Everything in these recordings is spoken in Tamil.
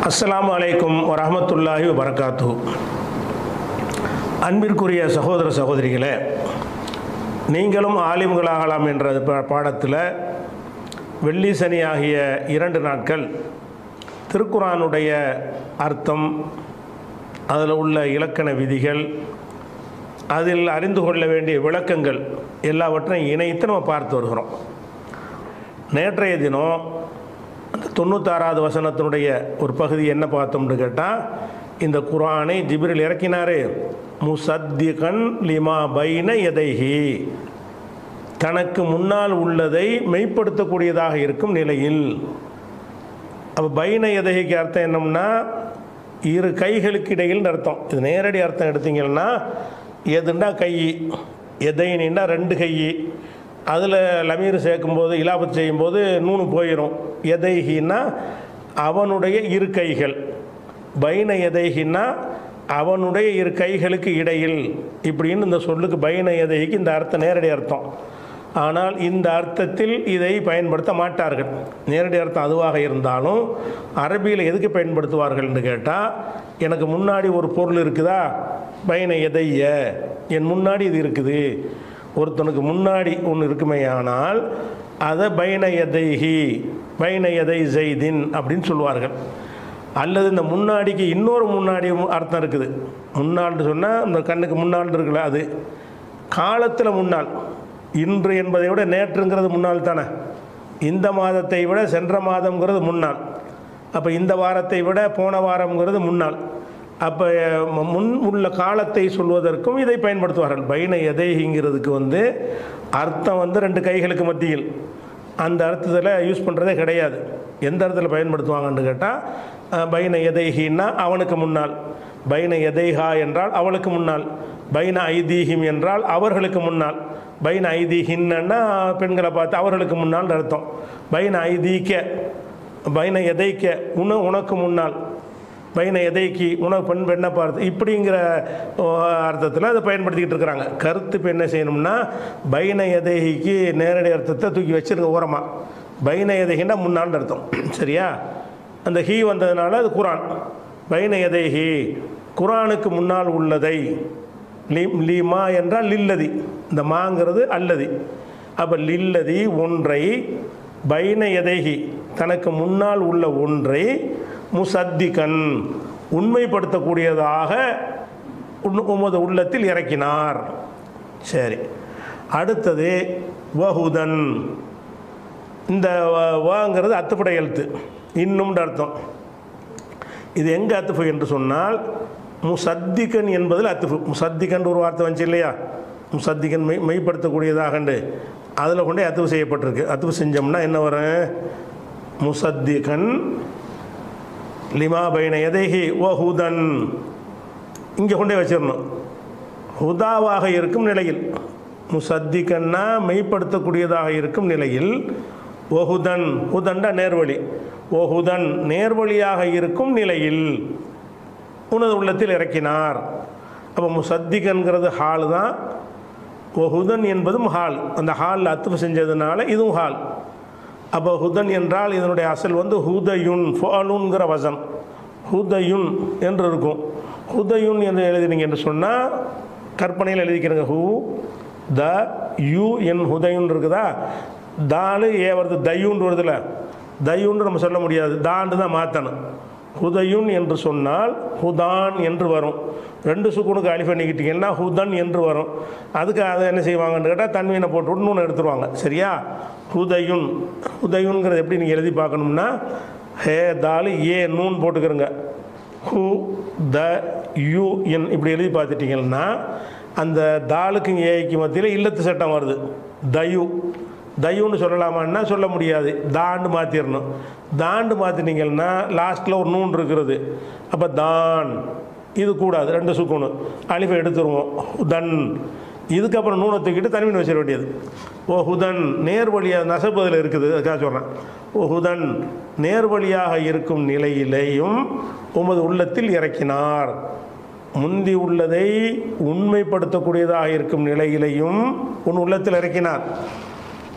அஸ்ஸலாமு அலைக்கும் வரஹமத்துல்லாஹி வபரகாத்து அன்பிற்குரிய சகோதர சகோதரிகளே நீங்களும் ஆலிம்களாகலாம் என்ற பா- பாடத்தில் வெள்ளி சனி ஆகிய இரண்டு நாட்கள் திருக்குரானுடைய அர்த்தம் அதில் உள்ள இலக்கண விதிகள் அதில் அறிந்து கொள்ள வேண்டிய விளக்கங்கள் எல்லாவற்றையும் இணைத்து நம்ம பார்த்து வருகிறோம் நேற்றைய தினம் அந்த தொண்ணூத்தாறாவது வசனத்தினுடைய ஒரு பகுதி என்ன பார்த்தோம்னு கேட்டால் இந்த குர்ஆனை ஜிப்ரில் இறக்கினாரு முசத்திகன் லிமா பைன எதைஹி தனக்கு முன்னால் உள்ளதை மெய்ப்படுத்தக்கூடியதாக இருக்கும் நிலையில் அப்போ பைன எதைக்கு அர்த்தம் என்னம்னா இரு கைகளுக்கு இடையில் அர்த்தம் இது நேரடி அர்த்தம் எடுத்தீங்கன்னா எதுண்டா கை எதைனா ரெண்டு கை அதில் லமீர் சேர்க்கும்போது இலாபத் செய்யும்போது நூனு போயிடும் எதைகின்னா அவனுடைய இரு கைகள் பைன எதைகின்னா அவனுடைய இரு கைகளுக்கு இடையில் இப்படின்னு இந்த சொல்லுக்கு பைன எதைக்கு இந்த அர்த்தம் நேரடி அர்த்தம் ஆனால் இந்த அர்த்தத்தில் இதை பயன்படுத்த மாட்டார்கள் நேரடி அர்த்தம் அதுவாக இருந்தாலும் அரபியில் எதுக்கு பயன்படுத்துவார்கள்னு கேட்டால் எனக்கு முன்னாடி ஒரு பொருள் இருக்குதா பயன எதைய என் முன்னாடி இது இருக்குது ஒருத்தனுக்கு முன்னாடி ஒன்று இருக்குமே ஆனால் அதை பைன எதைஹி பைன எதை ஜெய்தின் அப்படின்னு சொல்லுவார்கள் அல்லது இந்த முன்னாடிக்கு இன்னொரு முன்னாடி அர்த்தம் இருக்குது முன்னாள்னு சொன்னால் இந்த கண்ணுக்கு முன்னாள் இருக்குல்ல அது காலத்தில் முன்னாள் இன்று என்பதை விட நேற்றுங்கிறது முன்னாள் தானே இந்த மாதத்தை விட சென்ற மாதம்ங்கிறது முன்னாள் அப்போ இந்த வாரத்தை விட போன வாரம்ங்கிறது முன்னாள் அப்போ முன் உள்ள காலத்தை சொல்வதற்கும் இதை பயன்படுத்துவார்கள் பைன எதைங்கிறதுக்கு வந்து அர்த்தம் வந்து ரெண்டு கைகளுக்கு மத்தியில் அந்த அர்த்தத்தில் யூஸ் பண்ணுறதே கிடையாது எந்த இடத்துல பயன்படுத்துவாங்கன்னு கேட்டால் பைன எதைஹின்னா அவனுக்கு முன்னால் பைன எதைஹா என்றால் அவளுக்கு முன்னால் பைன ஐதீஹிம் என்றால் அவர்களுக்கு முன்னால் பைன ஐதீஹின்னா பெண்களை பார்த்து அவர்களுக்கு முன்னால் அர்த்தம் பைன ஐதீக்க பைன எதைக்க உன உனக்கு முன்னால் பைன எதைக்கு உணவு பெண் பெண்ணை பார்த்து இப்படிங்கிற அர்த்தத்தில் அதை பயன்படுத்திக்கிட்டு இருக்கிறாங்க கருத்து இப்போ என்ன செய்யணும்னா பைன எதைக்கு நேரடி அர்த்தத்தை தூக்கி வச்சிருங்க ஓரமாக பைன எதைகின்னா முன்னாள் அர்த்தம் சரியா அந்த ஹீ வந்ததுனால அது குரான் பைன எதைஹி குரானுக்கு முன்னால் உள்ளதை லி லீமா என்றால் லில்லதி இந்த மாங்கிறது அல்லதி அப்போ லில்லதி ஒன்றை பைன எதைஹி தனக்கு முன்னால் உள்ள ஒன்றை முசத்திகன் உண்மைப்படுத்தக்கூடியதாக உன் உமது உள்ளத்தில் இறக்கினார் சரி அடுத்தது வஹுதன் இந்த வ- வாங்கிறது அத்துப்படை எழுத்து இன்னும்ன்ற அர்த்தம் இது எங்கே அத்துஃபு என்று சொன்னால் முசத்திகன் என்பதில் அத்துஃபு முசத்திகன் ஒரு வார்த்தை வந்துச்சு இல்லையா முசத்திகன் மெய் மெய்ப்படுத்தக்கூடியதாகண்டு அதில் கொண்டே அத்துவு செய்யப்பட்டிருக்கு அத்துவு செஞ்சோம்னா என்ன வரும் முசத்திகன் லிமா பைன எதைஹி ஓ ஹுதன் இங்கே கொண்டே வச்சிடணும் ஹுதாவாக இருக்கும் நிலையில் முசத்திகன்னா மெய்ப்படுத்தக்கூடியதாக இருக்கும் நிலையில் ஒஹுதன் ஹுதன்டா நேர்வழி ஒஹுதன் நேர்வழியாக இருக்கும் நிலையில் உனது உள்ளத்தில் இறக்கினார் அப்போ முசத்திகன்கிறது ஹால் தான் ஒஹுதன் என்பதும் ஹால் அந்த ஹாலில் அத்துவு செஞ்சதுனால இதுவும் ஹால் அப்போ ஹுதன் என்றால் இதனுடைய அசல் வந்து ஹுதயுன் ஃபாலுங்கிற வசம் ஹுதயுன் என்று இருக்கும் ஹுதயுன் என்று எழுதினீங்க என்று சொன்னால் கற்பனையில் எழுதிக்கிறங்க ஹூ த யூ என் ஹுதயுன் இருக்குதா தாலு ஏ வருது தயுன்னு வருதுல தயுன்னு நம்ம சொல்ல முடியாது தாண்டு தான் மாற்றணும் ஹுதயுன் என்று சொன்னால் ஹுதான் என்று வரும் ரெண்டு சுக்குனுக்கு அலிஃப் பண்ணிக்கிட்டீங்கன்னா ஹுதன் என்று வரும் அதுக்கு அதை என்ன செய்வாங்கன்னு கேட்டால் தன்வீனை போட்டு விட்டு நூனை எடுத்துருவாங்க சரியா ஹுதயுன் ஹுதயுன்ங்கிறது எப்படி நீங்கள் எழுதி பார்க்கணும்னா ஹே தாலு ஏ நூன் போட்டுக்கிறங்க ஹு த யூ என் இப்படி எழுதி பார்த்துட்டிங்கன்னா அந்த தாலுக்கும் ஏய்க்கு மத்தியில் இல்லத்து சட்டம் வருது தயு தயுன்னு சொல்லலாமான்னா சொல்ல முடியாது தாண்டு மாற்றிடணும் தாண்டு மாற்றினீங்கன்னா லாஸ்ட்டில் ஒரு நூன் இருக்கிறது அப்போ தான் இது கூடாது ரெண்டு சுக்கணும் அலிஃபை எடுத்துருவோம் ஹுதன் இதுக்கப்புறம் நூனை தூக்கிட்டு தனிமீன் வச்சிட வேண்டியது ஓ ஹுதன் நேர்வழியாக நசப்பதில் இருக்குது அதுக்காக சொல்கிறேன் ஓ ஹுதன் நேர்வழியாக இருக்கும் நிலையிலேயும் உமது உள்ளத்தில் இறக்கினார் முந்தி உள்ளதை உண்மைப்படுத்தக்கூடியதாக இருக்கும் நிலையிலையும் உன் உள்ளத்தில் இறக்கினார்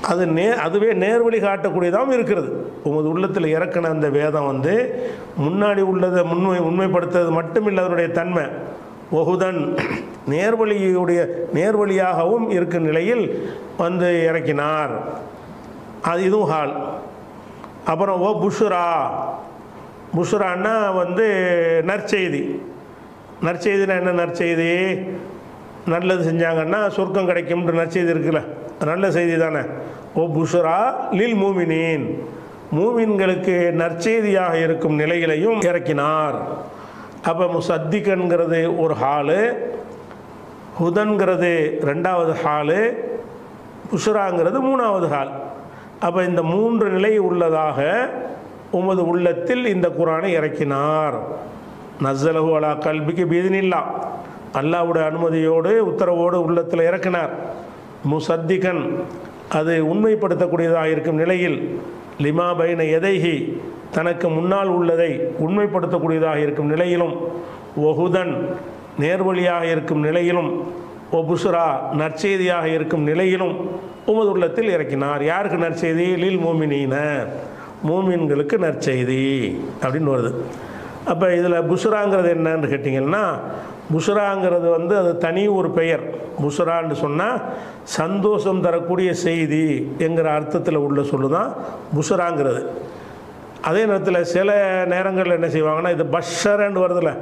அது நே அதுவே நேர்வழி காட்டக்கூடியதாகவும் இருக்கிறது உமது உள்ளத்தில் இறக்கின அந்த வேதம் வந்து முன்னாடி உள்ளதை முன்மை உண்மைப்படுத்துறது மட்டும் இல்லை அதனுடைய தன்மை ஒகுதன் நேர்வழியுடைய நேர்வழியாகவும் இருக்கும் நிலையில் வந்து இறக்கினார் அது இதுவும் ஹால் அப்புறம் ஓ புஷுரா புஷுரான்னா வந்து நற்செய்தி நற்செய்தினா என்ன நற்செய்தி நல்லது செஞ்சாங்கன்னா சொர்க்கம் கிடைக்கும்ன்ற நற்செய்தி இருக்குல்ல நல்ல செய்தி தானே ஓ புஷுரா லில் மூமினின் மூமின்களுக்கு நற்செய்தியாக இருக்கும் நிலைகளையும் இறக்கினார் அப்போ முசத்திகன்கிறது ஒரு ஹாலு ஹுதன்கிறது ரெண்டாவது ஹாலு புஷராங்கிறது மூணாவது ஹால் அப்போ இந்த மூன்று நிலை உள்ளதாக உமது உள்ளத்தில் இந்த குரானை இறக்கினார் நஸ்ஸலஹு அலா கல்பிக்கு பீதினில்லா அல்லாவுடைய அனுமதியோடு உத்தரவோடு உள்ளத்தில் இறக்கினார் முசத்திகன் அது உண்மைப்படுத்தக்கூடியதாக இருக்கும் நிலையில் லிமா பைன எதைஹி தனக்கு முன்னால் உள்ளதை உண்மைப்படுத்தக்கூடியதாக இருக்கும் நிலையிலும் ஒஹுதன் நேர்வழியாக இருக்கும் நிலையிலும் ஓ புசுரா நற்செய்தியாக இருக்கும் நிலையிலும் உமது உள்ளத்தில் இறக்கினார் யாருக்கு நற்செய்தி லில் மூமினீன மூமின்களுக்கு நற்செய்தி அப்படின்னு வருது அப்போ இதில் புசுராங்கிறது என்னன்னு கேட்டிங்கன்னா புசுராங்கிறது வந்து அது தனி ஒரு பெயர் புசுரான்னு சொன்னால் சந்தோஷம் தரக்கூடிய செய்தி என்கிற அர்த்தத்தில் உள்ள சொல்லு தான் புசுராங்கிறது அதே நேரத்தில் சில நேரங்களில் என்ன செய்வாங்கன்னா இது பஷரன்னு வருதுல்ல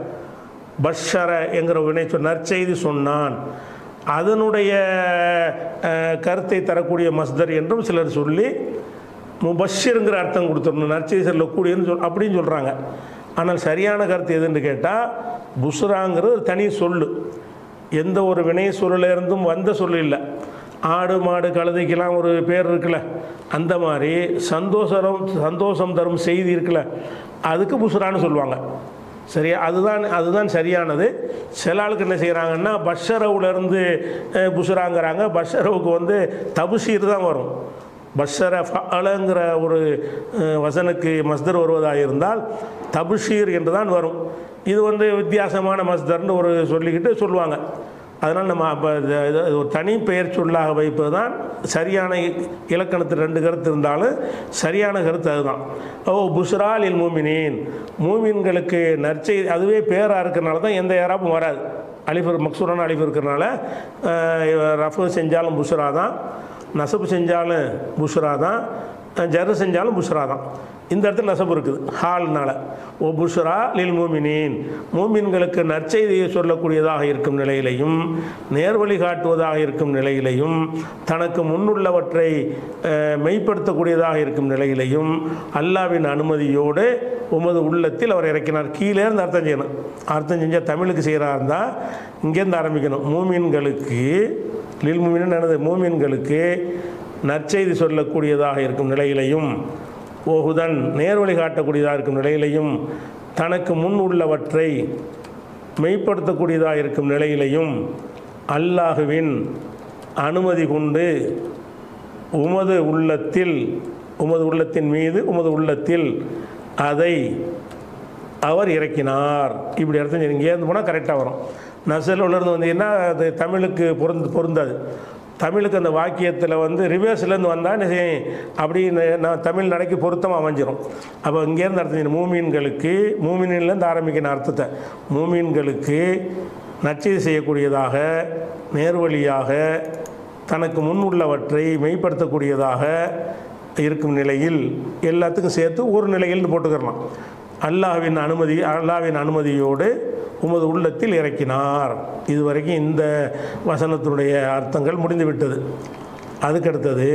பஷர என்கிற வினை சொல் நற்செய்தி சொன்னான் அதனுடைய அஹ், கருத்தை தரக்கூடிய மஸ்தர் என்றும் சிலர் சொல்லி முபஷிருங்கிற அர்த்தம் கொடுத்துடணும் நற்செய்தி சொல்லக்கூடியன்னு சொல் அப்படின்னு சொல்கிறாங்க ஆனால் சரியான கருத்து எதுன்னு கேட்டால் புஸ்ராங்கிறது ஒரு தனி சொல்லு எந்த ஒரு வினை சொல்லில் இருந்தும் வந்த சொல்லு இல்லை ஆடு மாடு கழுதைக்கெல்லாம் ஒரு பேர் இருக்குல்ல அந்த மாதிரி சந்தோஷம் சந்தோஷம் தரும் செய்தி இருக்குல்ல அதுக்கு புஸ்ரான்னு சொல்லுவாங்க சரியா அதுதான் அதுதான் சரியானது சில ஆளுக்கு என்ன செய்கிறாங்கன்னா பஷரவுலேருந்து புசுராங்கிறாங்க பஷரவுக்கு வந்து தபுசீர் தான் வரும் பஷர ஃபலங்கிற ஒரு அஹ், வசனுக்கு மஸ்தர் வருவதாக இருந்தால் தபுஷீர் என்று தான் வரும் இது வந்து வித்தியாசமான மஸ்தர்னு ஒரு சொல்லிக்கிட்டு சொல்லுவாங்க அதனால் நம்ம அப்போ ஒரு தனி பெயர் சொல்லாக வைப்பது தான் சரியான இ- இலக்கணத்தில் ரெண்டு கருத்து இருந்தாலும் சரியான கருத்து அதுதான் ஓ புஷ்ரால் இல் மூமினின் மூமின்களுக்கு நற்செய்தி அதுவே பேராக இருக்கிறனால தான் எந்த ஏறாப்பும் வராது அலிஃபர் மக்சூரான அலிஃப் இருக்கிறனால அஹ், ரஃபு செஞ்சாலும் புஷ்ரா தான் நசபு செஞ்சாலும் புஷ்ரா தான் ஜரு செஞ்சாலும் புஷ்ரா தான் இந்த இடத்துல நசபு இருக்குது ஹால்னால ஓ புஷ்ரா லில் மூமினின் மூமின்களுக்கு நற்செய்தியை சொல்லக்கூடியதாக இருக்கும் நிலையிலையும் நேர்வழி காட்டுவதாக இருக்கும் நிலையிலையும் தனக்கு முன்னுள்ளவற்றை அஹ், மெய்ப்படுத்தக்கூடியதாக இருக்கும் நிலையிலையும் அல்லாவின் அனுமதியோடு உமது உள்ளத்தில் அவர் இறக்கினார் கீழே இருந்து அர்த்தம் செய்யணும் அர்த்தம் செஞ்சால் தமிழுக்கு செய்கிறா இருந்தால் இங்கேருந்து ஆரம்பிக்கணும் மூமின்களுக்கு லில் மூமின் எனது மூமின்களுக்கு நற்செய்தி சொல்லக்கூடியதாக இருக்கும் நிலையிலையும் ஓகுதன் நேர்வழி காட்டக்கூடியதாக இருக்கும் நிலையிலையும் தனக்கு முன் உள்ளவற்றை மெய்ப்படுத்தக்கூடியதாக இருக்கும் நிலையிலையும் அல்லாஹுவின் அனுமதி கொண்டு உமது உள்ளத்தில் உமது உள்ளத்தின் மீது உமது உள்ளத்தில் அதை அவர் இறக்கினார் இப்படி அர்த்தம் செய்யுங்க. இங்கேருந்து போனால் கரெக்டாக வரும் நசலுலேருந்து வந்தீங்கன்னா அது தமிழுக்கு பொருந்து பொருந்தாது தமிழுக்கு அந்த வாக்கியத்தில் வந்து ரிவர்ஸ்லேருந்து வந்தால் என்ன செய்யும் அப்படி ந- நான் தமிழ் நடைக்கு பொருத்தமாக அமைஞ்சிரும் அப்போ இங்கேருந்து அர்த்தம் செய்யணும். மூமீன்களுக்கு மூமினிலேருந்து ஆரம்பிக்கணும் அர்த்தத்தை மூமீன்களுக்கு நச்செய்தி செய்யக்கூடியதாக நேர்வழியாக தனக்கு முன் உள்ளவற்றை மெய்ப்படுத்தக்கூடியதாக இருக்கும் நிலையில் எல்லாத்துக்கும் சேர்த்து ஒரு நிலையில்னு போட்டுக்கிறலாம் அல்லாஹ்வின் அனுமதி அல்லாஹ்வின் அனுமதியோடு உமது உள்ளத்தில் இறக்கினார் இதுவரைக்கும் இந்த வசனத்தினுடைய அர்த்தங்கள் முடிந்துவிட்டது அதுக்கடுத்தது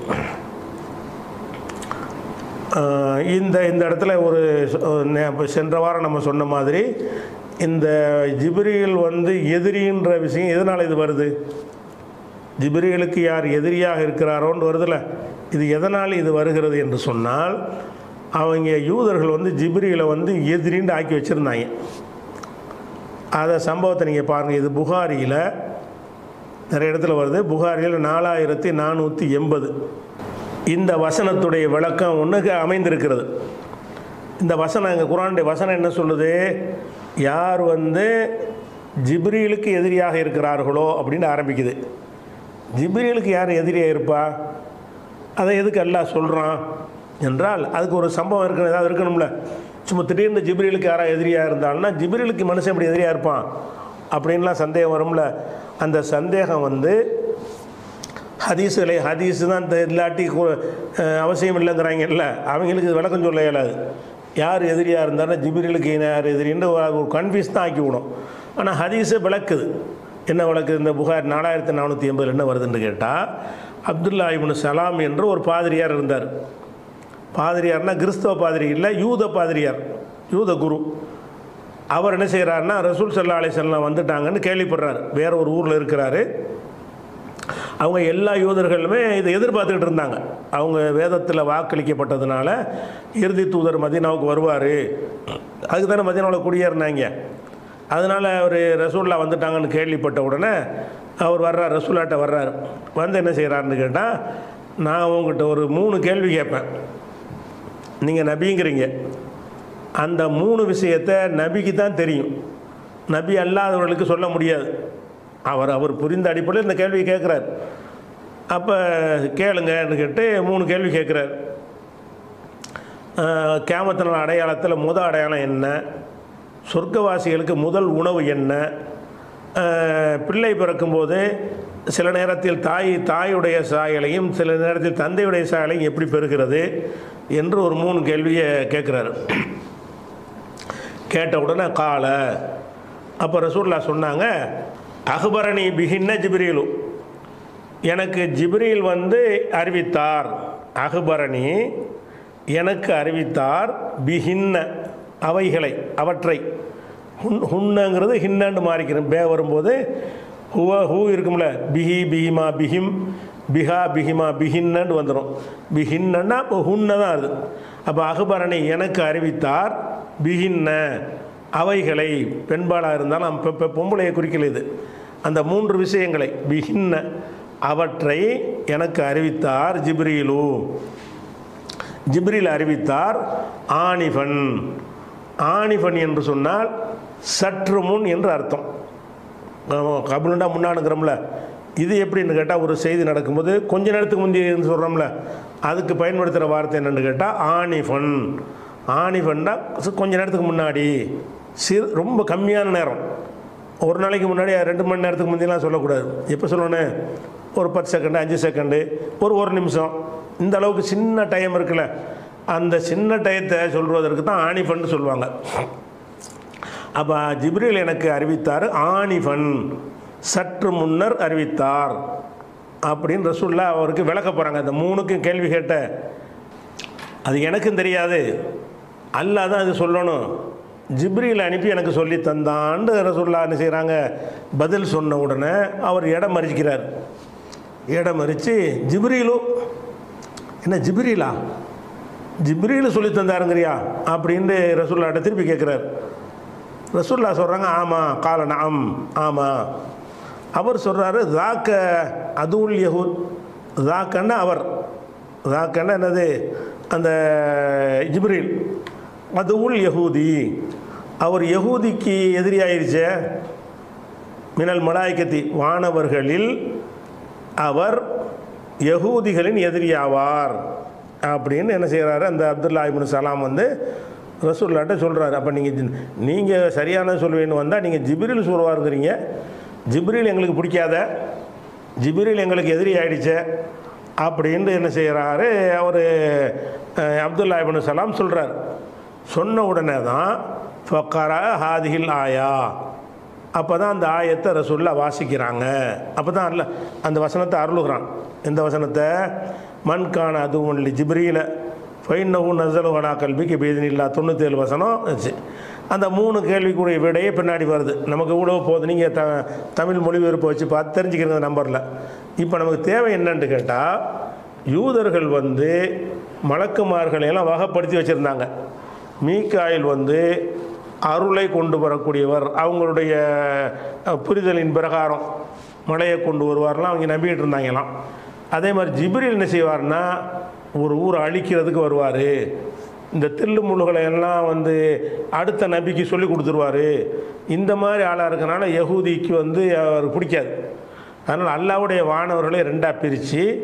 ஆஹ், இந்த இந்த இடத்துல ஒரு சொ- நே- இப்ப சென்ற வாரம் நம்ம சொன்ன மாதிரி இந்த ஜிப்ரீல் வந்து எதிரின்ற விஷயம் எதனால் இது வருது ஜிப்ரீலுக்கு யார் எதிரியாக இருக்கிறாரோன்னு வருதுல்ல இது எதனால் இது வருகிறது என்று சொன்னால் அவங்க யூதர்கள் வந்து ஜிப்ரீலை வந்து எதிரின்னு ஆக்கி வச்சுருந்தாங்க அதை சம்பவத்தை நீங்கள் பாருங்கள் இது புகாரியில் நிறைய இடத்துல வருது புகாரியில் நாலாயிரத்தி நானூற்றி எண்பது இந்த வசனத்துடைய விளக்கம் ஒன்றுக்கு அமைந்திருக்கிறது இந்த வசனம் எங்கள் குரானுடைய வசனம் என்ன சொல்லுது யார் வந்து ஜிப்ரீலுக்கு எதிரியாக இருக்கிறார்களோ அப்படின்னு ஆரம்பிக்குது ஜிப்ரீலுக்கு யார் எதிரியாக இருப்பா அதை எதுக்கு அல்லாஹ் சொல்கிறான் என்றால் அதுக்கு ஒரு சம்பவம் இருக்கணும் ஏதாவது இருக்கணும்ல சும்மா திடீர்னு ஜிப்ரீலுக்கு யாராவது எதிரியாக இருந்தால்னா ஜிப்ரீலுக்கு மனுஷன் எப்படி எதிரியாக இருப்பான் அப்படின்லாம் சந்தேகம் வரும்ல அந்த சந்தேகம் வந்து ஹதீஸுகளை ஹதீஸ் தான் இந்த இல்லாட்டி கு- அஹ் அவசியம் இல்லைங்கிறாங்கல்ல அவங்களுக்கு இது விளக்கம் சொல்ல இயலாது யார் எதிரியாக இருந்தாலும் ஜிபிரிலுக்கு யார் எதிரின்னு ஒரு- ஒரு கன்ஃபியூஸ் தான் ஆக்கி விடும் ஆனால் ஹதீஸே விளக்குது என்ன விளக்குது இந்த புகார் நாலாயிரத்தி நானூற்றி எண்பதில் என்ன வருதுன்னு கேட்டால் அப்துல்லா இப்னு சலாம் என்று ஒரு பாதிரியார் இருந்தார் பாதிரியார்னா கிறிஸ்தவ பாதிரி இல்லை யூத பாதிரியார் யூத குரு அவர் என்ன செய்கிறாருன்னா ரசூல் சல்லா அலிசல்லாம் வந்துட்டாங்கன்னு கேள்விப்படுறாரு வேற ஒரு ஊரில் இருக்கிறாரு அவங்க எல்லா யூதர்களுமே இதை எதிர்பார்த்துக்கிட்டு இருந்தாங்க அவங்க வேதத்தில் வாக்களிக்கப்பட்டதுனால இறுதி தூதர் மதீனாவுக்கு வருவார் அதுக்கு தானே மதீனாவில் குடியேறினாங்க அதனால் அவர் ரசூல்லா வந்துட்டாங்கன்னு கேள்விப்பட்ட உடனே அவர் வர்றார் ரசூல்லாட்ட வர்றார் வந்து என்ன செய்கிறாருன்னு கேட்டால் நான் உங்ககிட்ட ஒரு மூணு கேள்வி கேட்பேன் நீங்கள் நபிங்கிறீங்க அந்த மூணு விஷயத்தை நபிக்கு தான் தெரியும் நபி அல்லாதவர்களுக்கு சொல்ல முடியாது அவர் அவர் புரிந்த அடிப்படையில் இந்த கேள்வி கேட்குறார் அப்போ கேளுங்கன்னு கேட்டு மூணு கேள்வி கேட்குறார் கேமத்தின அடையாளத்தில் முத அடையாளம் என்ன சொர்க்கவாசிகளுக்கு முதல் உணவு என்ன ஆஹ், பிள்ளை பிறக்கும்போது சில நேரத்தில் தாய் தாயுடைய சாயலையும் சில நேரத்தில் தந்தையுடைய சாயலையும் எப்படி பெறுகிறது என்று ஒரு மூணு கேள்வியை கேட்குறாரு கேட்ட உடனே கால அப்போ ரசூல்லா சொன்னாங்க அகுபரணி பிகின்ன ஜிப்ரீலு எனக்கு ஜிப்ரீல் வந்து அறிவித்தார் அகுபரணி எனக்கு அறிவித்தார் பிஹின்ன அவைகளை அவற்றை ஹுன் ஹுன்னங்கிறது ஹின்னன்னு மாறிக்கிறேன் பே வரும்போது ஹுவ ஹூ இருக்கும்ல பிஹி பிஹிமா பிஹிம் பிஹா பிஹிமா பிஹின்னு வந்துடும் பிஹின்னா இப்போ ஹுன்ன தான் அது அப்போ அகுபரணி எனக்கு அறிவித்தார் பிஹின்ன அவைகளை பெண்பாளாக இருந்தாலும் இப்போ இப்போ பொம்பளையை குறிக்கல இது அந்த மூன்று விஷயங்களை பிஹின்ன அவற்றை எனக்கு அறிவித்தார் ஜிப்ரீலு ஜிப்ரீல் அறிவித்தார் ஆனிஃபன் ஆனிஃபன் என்று சொன்னால் சற்று முன் என்று அர்த்தம் கபுலுண்டா முன்னானுங்கிறோம்ல இது எப்படின்னு கேட்டால் ஒரு செய்தி நடக்கும்போது கொஞ்ச நேரத்துக்கு முந்தையன்னு சொல்கிறோம்ல அதுக்கு பயன்படுத்துகிற வார்த்தை என்னென்னு கேட்டால் ஆனிஃபன் ஆனிஃபன்னா கொஞ்ச நேரத்துக்கு முன்னாடி சிறு ரொம்ப கம்மியான நேரம் ஒரு நாளைக்கு முன்னாடி ரெண்டு மணி நேரத்துக்கு முந்தியெல்லாம் சொல்லக்கூடாது எப்போ சொல்லணும் ஒரு பத்து செகண்டு அஞ்சு செகண்டு ஒரு ஒரு நிமிஷம் இந்த அளவுக்கு சின்ன டைம் இருக்குல்ல அந்த சின்ன டயத்தை சொல்வதற்கு தான் ஆனிஃபன் சொல்லுவாங்க அப்போ ஜிப்ரீல் எனக்கு அறிவித்தார் ஆனிஃபன் சற்று முன்னர் அறிவித்தார் அப்படின்னு ரசூல்லா அவருக்கு விளக்க போகிறாங்க அந்த மூணுக்கும் கேள்வி கேட்ட அது எனக்கும் தெரியாது அல்லாஹ் தான் இது சொல்லணும் ஜிப்ரீல் அனுப்பி எனக்கு சொல்லி தந்தான்னு ரசூல்லா என்ன செய்கிறாங்க பதில் சொன்ன உடனே அவர் இடம் மறிக்கிறார் இடம் மறித்து ஜிப்ரீலு என்ன ஜிப்ரீலா ஜிப்ரீல் சொல்லி தந்தாருங்கிறியா அப்படின்னு ரசூல்லாட்ட திருப்பி கேட்குறாரு ரசூல்லா சொல்கிறாங்க ஆமாம் கால நாம் ஆமாம் அவர் சொல்கிறாரு தாக்க அதுவுல் யஹூத் தாக்கன்னா அவர் தாக்கன்னா என்னது அந்த ஜிப்ரீல் அதுவுல் யஹூதி அவர் யஹூதிக்கு எதிரியாயிருச்சே மினல் மலாய்க்கத்தி வானவர்களில் அவர் யகூதிகளின் எதிரியாவார் அப்படின்னு என்ன செய்கிறாரு அந்த அப்துல்லா இப்னு சலாம் வந்து ரசூல்லாட்ட சொல்கிறாரு அப்போ நீங்கள் நீங்கள் சரியான சொல்லுவேன்னு வந்தால் நீங்கள் ஜிப்ரில் சொல்லுவாருங்கிறீங்க ஜிப்ரில் எங்களுக்கு பிடிக்காத ஜிப்ரில் எங்களுக்கு எதிரி ஆயிடுச்சே அப்படின்ட்டு என்ன செய்கிறாரு அவர் அப்துல்லா இப்னு சலாம் சொல்கிறார் சொன்ன உடனே தான் ஃபக்கரா ஹாதிஹில் ஆயா அப்போ தான் அந்த ஆயத்தை ரசூல்லா வாசிக்கிறாங்க அப்போ தான் அல்ல அந்த வசனத்தை அருளுகிறான் இந்த வசனத்தை மண்கான அதுவும் இல்லை ஜிப்ரீல ஃபைனவும் நசல் வடா கல்விக்கு பேதினில்லா தொண்ணூற்றேழு வசனம் வச்சு அந்த மூணு கேள்விக்குரிய விடையே பின்னாடி வருது நமக்கு இவ்வளோ போகுது நீங்கள் த தமிழ் மொழிபெயர்ப்பு வச்சு பார்த்து தெரிஞ்சுக்கிறீங்க அந்த நம்பரில் இப்போ நமக்கு தேவை என்னன்னு கேட்டால் யூதர்கள் வந்து மலக்குமார்களை எல்லாம் வகைப்படுத்தி வச்சுருந்தாங்க மீக்காயில் வந்து அருளை கொண்டு வரக்கூடியவர் அவங்களுடைய அஹ், புரிதலின் பிரகாரம் மழையை கொண்டு வருவார்லாம் அவங்க நம்பிக்கிட்டு இருந்தாங்களாம் அதே மாதிரி ஜிப்ரில் என்ன செய்வார்னா ஒரு ஊரை அழிக்கிறதுக்கு வருவார் இந்த தில்லு முள்ளுகளை எல்லாம் வந்து அடுத்த நபிக்கு சொல்லி கொடுத்துருவாரு இந்த மாதிரி ஆளாக இருக்கனால யகூதிக்கு வந்து அவர் பிடிக்காது அதனால் அல்லாவுடைய வானவர்களை ரெண்டாக பிரித்து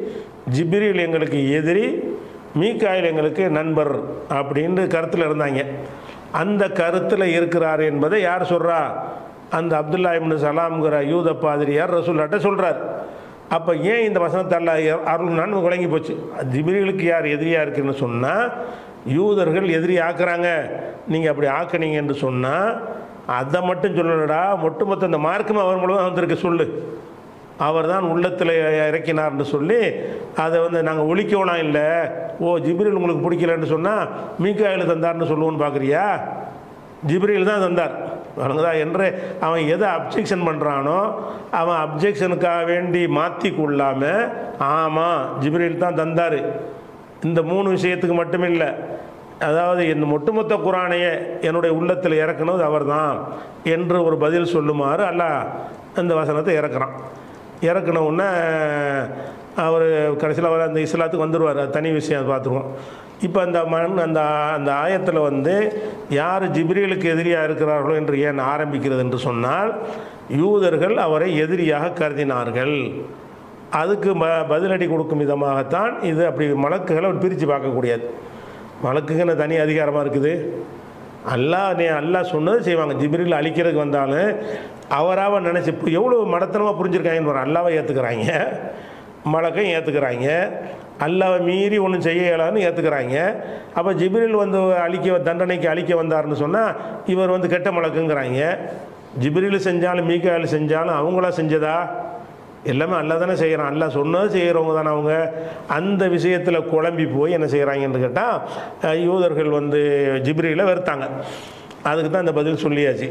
ஜிப்ரீல் எங்களுக்கு எதிரி மீக்காயில் எங்களுக்கு நண்பர் அப்படின்னு கருத்தில் இருந்தாங்க அந்த கருத்தில் இருக்கிறார் என்பதை யார் சொல்கிறா அந்த அப்துல்லா இப்னு சலாம்ங்கிற யூத பாதிரியார் ரசூல்லாட்ட சொல்கிறார் அப்போ ஏன் இந்த வசனத்தை அல்ல அருள்னான்னு விளங்கி போச்சு ஜிப்ரீலுக்கு யார் எதிரியாக இருக்குன்னு சொன்னால் யூதர்கள் எதிரி ஆக்குறாங்க நீங்கள் அப்படி ஆக்குனீங்க என்று சொன்னால் அதை மட்டும் சொல்லலடா ஒட்டுமொத்த இந்த மார்க்கும் அவர் மூலமாக வந்திருக்கு சொல்லு அவர் தான் உள்ளத்தில் இறக்கினார்னு சொல்லி அதை வந்து நாங்கள் ஒழிக்கவலாம் இல்லை ஓ ஜிப்ரில் உங்களுக்கு பிடிக்கலன்னு சொன்னால் மீக்காயில் தந்தார்னு சொல்லுவோன்னு பார்க்குறியா ஜிப்ரில் தான் தந்தார் வழங்குதா என்று அவன் எதை அப்ஜெக்ஷன் பண்ணுறானோ அவன் அப்ஜெக்ஷனுக்காக வேண்டி மாற்றி கொள்ளாமல் ஆமாம் ஜிப்ரில் தான் தந்தார் இந்த மூணு விஷயத்துக்கு மட்டும் இல்லை அதாவது இந்த ஒட்டுமொத்த குரானையே என்னுடைய உள்ளத்தில் இறக்குனது அவர்தான் என்று ஒரு பதில் சொல்லுமாறு அல்லாஹ் இந்த வசனத்தை இறக்குறான் இறக்குன உடனே அவர் கடைசியில் அவர் அந்த இஸ்லாத்துக்கு வந்துடுவார் அது தனி விஷயம் அது பார்த்துருவோம் இப்போ அந்த மண் அந்த அந்த ஆயத்தில் வந்து யார் ஜிப்ரீலுக்கு எதிரியாக இருக்கிறார்களோ என்று ஏன் ஆரம்பிக்கிறது என்று சொன்னால் யூதர்கள் அவரை எதிரியாக கருதினார்கள் அதுக்கு ப பதிலடி கொடுக்கும் விதமாகத்தான் இது அப்படி மலக்குகளை பிரித்து பார்க்கக்கூடியது மலக்குன்னு தனி அதிகாரமாக இருக்குது அல்லாஹ் நீ அல்லாஹ் சொன்னது செய்வாங்க ஜிப்ரில் அழிக்கிறதுக்கு வந்தாலும் அவராக நினச்சி இப்போ எவ்வளோ மடத்தனமாக புரிஞ்சிருக்காங்கன்னு பாருங்க அல்லாவை ஏற்றுக்கிறாங்க மலக்கையும் ஏற்றுக்கிறாங்க அல்லாவை மீறி ஒன்றும் செய்ய இயலாதுன்னு ஏற்றுக்கிறாங்க அப்போ ஜிப்ரில் வந்து அழிக்க தண்டனைக்கு அழிக்க வந்தார்னு சொன்னால் இவர் வந்து கெட்ட மலக்குங்கிறாங்க ஜிப்ரில் செஞ்சாலும் மீக்காயில் செஞ்சாலும் அவங்களா செஞ்சதா எல்லாமே அல்லா தானே செய்கிறான் அல்லா சொன்னது செய்கிறவங்க தானே அவங்க அந்த விஷயத்தில் குழம்பி போய் என்ன செய்கிறாங்கன்னு கேட்டால் யூதர்கள் வந்து ஜிப்ரியில் வெறுத்தாங்க அதுக்கு தான் இந்த பதில் சொல்லியாச்சு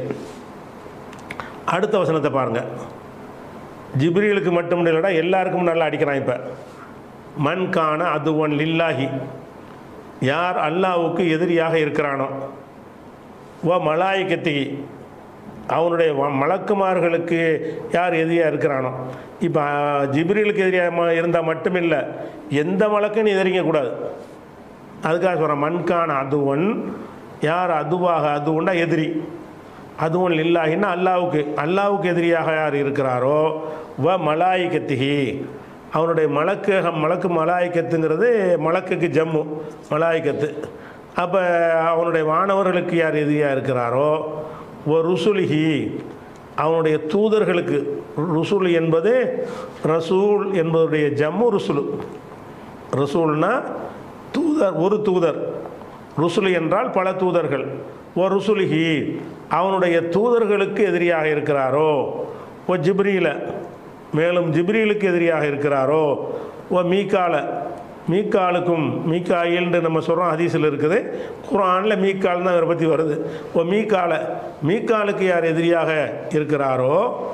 அடுத்த வசனத்தை பாருங்கள் ஜிப்ரீலுக்கு மட்டும் இல்லைடா எல்லாருக்கும் நல்லா அடிக்கிறான் இப்போ மண் காண அதுவன் லில்லாஹி யார் அல்லாவுக்கு எதிரியாக இருக்கிறானோ வ மலாய்கத்திகி அவனுடைய வ- மலக்குமார்களுக்கு யார் எதிரியாக இருக்கிறானோ இப்போ ஜிப்ரீலுக்கு எதிரியாக இருந்தால் மட்டும் இல்லை எந்த மலக்கும் நீ எதிரிக்க கூடாது அதுக்காக சொல்கிறேன் மண்கான அதுவன் யார் அதுவாக அதுவுண்டா எதிரி அதுவும் இல்லாஹின்னா அல்லாவுக்கு அல்லாவுக்கு எதிரியாக யார் இருக்கிறாரோ வ மலாய்கத்திகி அவனுடைய மலக்கு மலக்கு மலாய்க்கத்துங்கிறது மலக்குக்கு ஜம்மு மலாய்க்கத்து அப்போ அவனுடைய வானவர்களுக்கு யார் எதிரியாக இருக்கிறாரோ ஒ ருசுலிஹி அவனுடைய தூதர்களுக்கு ருசுல் என்பது ரசூல் என்பதுடைய ஜம்மு ருசுலு ரசூல்னா தூதர் ஒரு தூதர் ருசுலி என்றால் பல தூதர்கள் ஓ ருசுலிஹி அவனுடைய தூதர்களுக்கு எதிரியாக இருக்கிறாரோ ஓ ஜிப்ரீல மேலும் ஜிப்ரீலுக்கு எதிரியாக இருக்கிறாரோ ஓ மீக்கால மீக்காலுக்கும் மீக்காயில்னு நம்ம சொல்கிறோம் ஹதீஸில் இருக்குது குரானில் மீக்கால் தான் இவரை பற்றி வருது ஓ மீக்கால மீக்காலுக்கு யார் எதிரியாக இருக்கிறாரோ